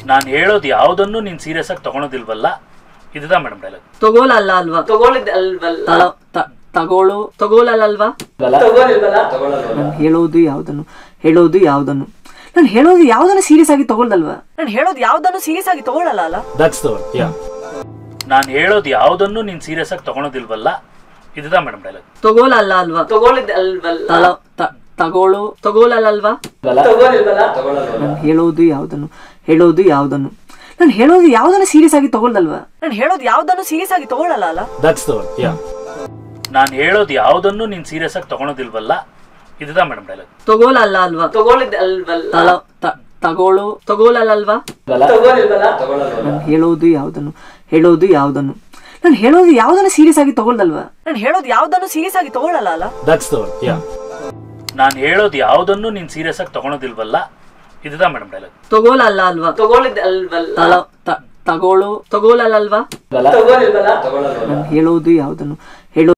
ನಾನು ಹೇಳೋದು ಯಾವುದನ್ನು ನೀನು ಸೀರಿಯಸ್ ಆಗಿ ತಗೊಳೋದಿಲ್ವಲ್ಲ ಇದುದಾ ಮೇಡಮ್ ಡೈಲಾಗ್ ತಗೋಲಲ್ಲ ಅಲ್ವಾ ತಗೊಳ್ಳಿದ್ದಲ್ವಲ್ಲ ತಲ- ತ- ತಗೋಳು ತಗೋಲಲ್ವಾ ತಗೊಳ್ಳಿಲ್ವಲ್ಲ ನಾನು ಹೇಳೋದು ಯಾವುದನ್ನು ಹೇಳೋದು ಯಾವುದನ್ನು ನಾನು ಹೇಳೋದು ಯಾವುದನ್ನು ಸೀರಿಯಸ್ ಆಗಿ ತಗೊಳ್ದಲ್ವಾ ನಾನು ಹೇಳೋದು ಯಾವುದನ್ನು ಸೀರಿಯಸ್ ಆಗಿ ತಗೊಳ್ಳಲ್ಲ ಅಲ್ಲ ದಟ್ಸ್ ದ ಯಾ ನಾನು ಹೇಳೋದು ಯಾವುದನ್ನು ನೀನು ಸೀರಿಯಸ್ ಆಗಿ ತಗೊಳೋದಿಲ್ವಲ್ಲ ಇದುದಾ ಮೇಡಮ್ ಡೈಲಾಗ್ ತಗೋಲಲ್ಲ ಅಲ್ವಾ ತಗೊಳ್ಳಿದ್ದಲ್ವಲ್ಲ ತಲ- ತ- ತಗೋಳು ತಗೋಲಲ್ವಾ ತಗೊಳ್ಳಿಲ್ವಲ್ಲ ನಾನು ಹೇಳೋದು ಯಾವುದನ್ನು ಹೇಳೋದು ಯಾವುದನ್ನು ನಾನು ಹೇಳೋದು ಯಾವುದನ್ನು ಸೀರಿಯಸ್ ಆಗಿ ತಗೊಳ್ದಲ್ವಾ ನಾನು ಹೇಳೋದು ಯಾವುದನ್ನು ಸೀರಿಯಸ್ ಆಗಿ ತಗೊಳ್ಳಲ್ಲ ಅಲ್ಲ ದಟ್ಸ್ ದ ಯಾ ನಾನು ಹೇಳೋದು ಯಾವುದನ್ನು ನೀನು ಸೀರಿಯಸ್ ಆಗಿ ತಗೊಳೋದಿಲ್ವಲ್ಲ ಇದುದಾ ಮೇಡಮ್ ಡೈಲಾಗ್ ತಗೋಲಲ್ಲ ಅಲ್ವಾ ತಗೊಳ್ಳಿದ್ದಲ್ವಲ್ಲ ತಲ- ತ- ತಗೋಳು ತಗೋಲಲ್ವಾ ತಗೊಳ್ಳಿಲ್ವಲ್ಲ ನಾನು ಹೇಳೋದು ಯಾವುದನ್ನು ಹೇಳೋದು ಯಾವುದನ್ನು ನಾನು ಹೇಳೋದು ಯಾವುದನ್ನು ಸೀರಿಯಸ್ ಆಗಿ ತಗೊಳ್ದಲ್ವಾ ನಾನು ಹೇಳೋದು ಯಾವುದನ್ನು ಸೀರಿಯಸ್ ಆಗಿ ತಗೊಳ್ಳಲ್ಲ ಅಲ್ಲ ದಟ್ಸ್ ದ ಯಾ ನಾನು ಹೇಳೋದು ಯಾವುದನ್ನು ನೀನು ಸೀರಿಯಸ್ ಆಗಿ ತಗೊಳೋದಿಲ್ವಲ್ಲ ಇದುದಾ ಮೇಡಮ್ ಡೈಲಾಗ್ ತಗೋಲಲ್ಲ ಅಲ್ವಾ ತಗೊಳ್ಳಿದ್ದಲ್ವಲ್ಲ ತಲ- ತ- ತಗೋಳು ತಗೋಲಲ್ವಾ ತಗೊಳ್ಳಿಲ್ವಲ್ಲ ನಾನು ಹೇಳೋದು ಯಾವುದನ್ನು ಹೇಳೋ